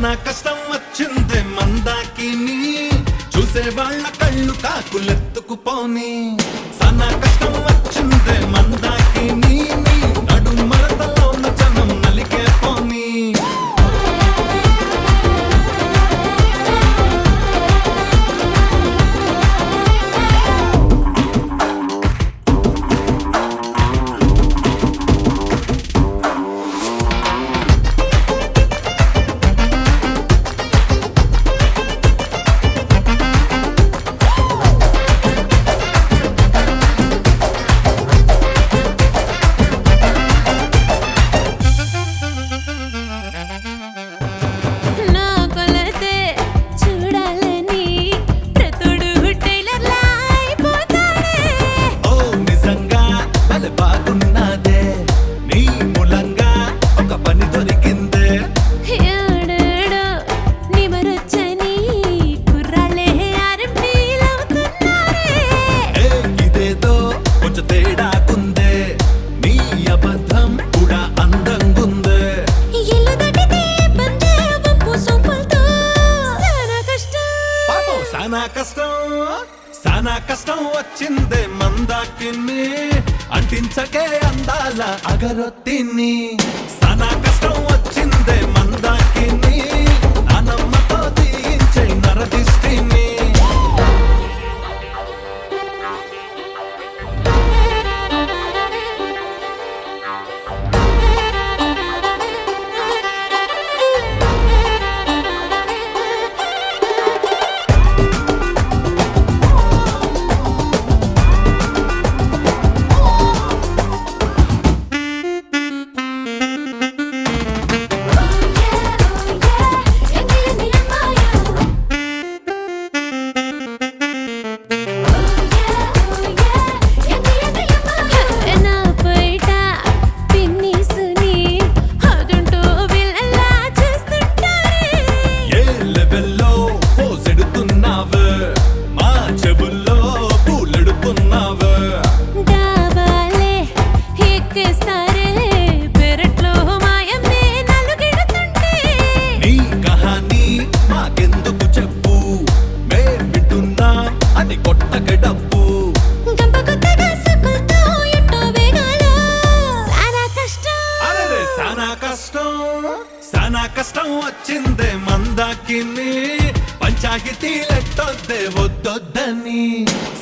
సానా కష్టం వచ్చిందే మందాకిని చూసే వాళ్ళ కళ్ళు కాకులెత్తుకుపోని సానా కష్టం వచ్చిందే మందాకిని నడు మరతలో ఉన్న జనం నలిగే పోని నా కొలతే చూడాలని ప్రతుడు టైలర్లా అయిపోతాడే ఓ నిజంగా భలే బాగున్నదే నీ మూలంగా ఒక పని దొరికిందే ఏడేడో నిమరొచ్చని కుర్రాళ్ళే ఆర్ఎంపీలవుతున్నారే ఏ ఇదేదో కొంచెం తేడాకుందే నీ అబద్ధం కూడా అందంగుందే ఇల్లు దాటితే బందే వంపు సొంపులతో చాలా కష్టం పాపం సానా కష్టం సానా కష్టం వచ్చిందే మందాకిని అంటించకే అందాల అగరొత్తిని సానా కష్టం వచ్చిందే మందాకిని నానమ్మతో తీయించే నరదిష్టిని నా బయట పిన్నిసుని అదుంటూ విల్లలా చేస్తుంటారే ఏ లెవెల్లో పోసెడుతున్నావు మా చెవుల్లో పూలెడుతున్నావు డాబాలే ఎక్కేస్తారే పెరట్లో మాయమ్మే నలుగెడుతుంటే నీ కహానీ మాకెందుకు చెప్పు మే వింటున్నా అని కొట్టక డబ్బు గంప కొత్తగా సుకులతో ఎట్టో వేగాలో చాలా కష్టం అరే సానా కష్టం సానా కష్టం వచ్చిందే మందాకిని పంచాయతీ లెట్టొద్దే వద్దొద్దని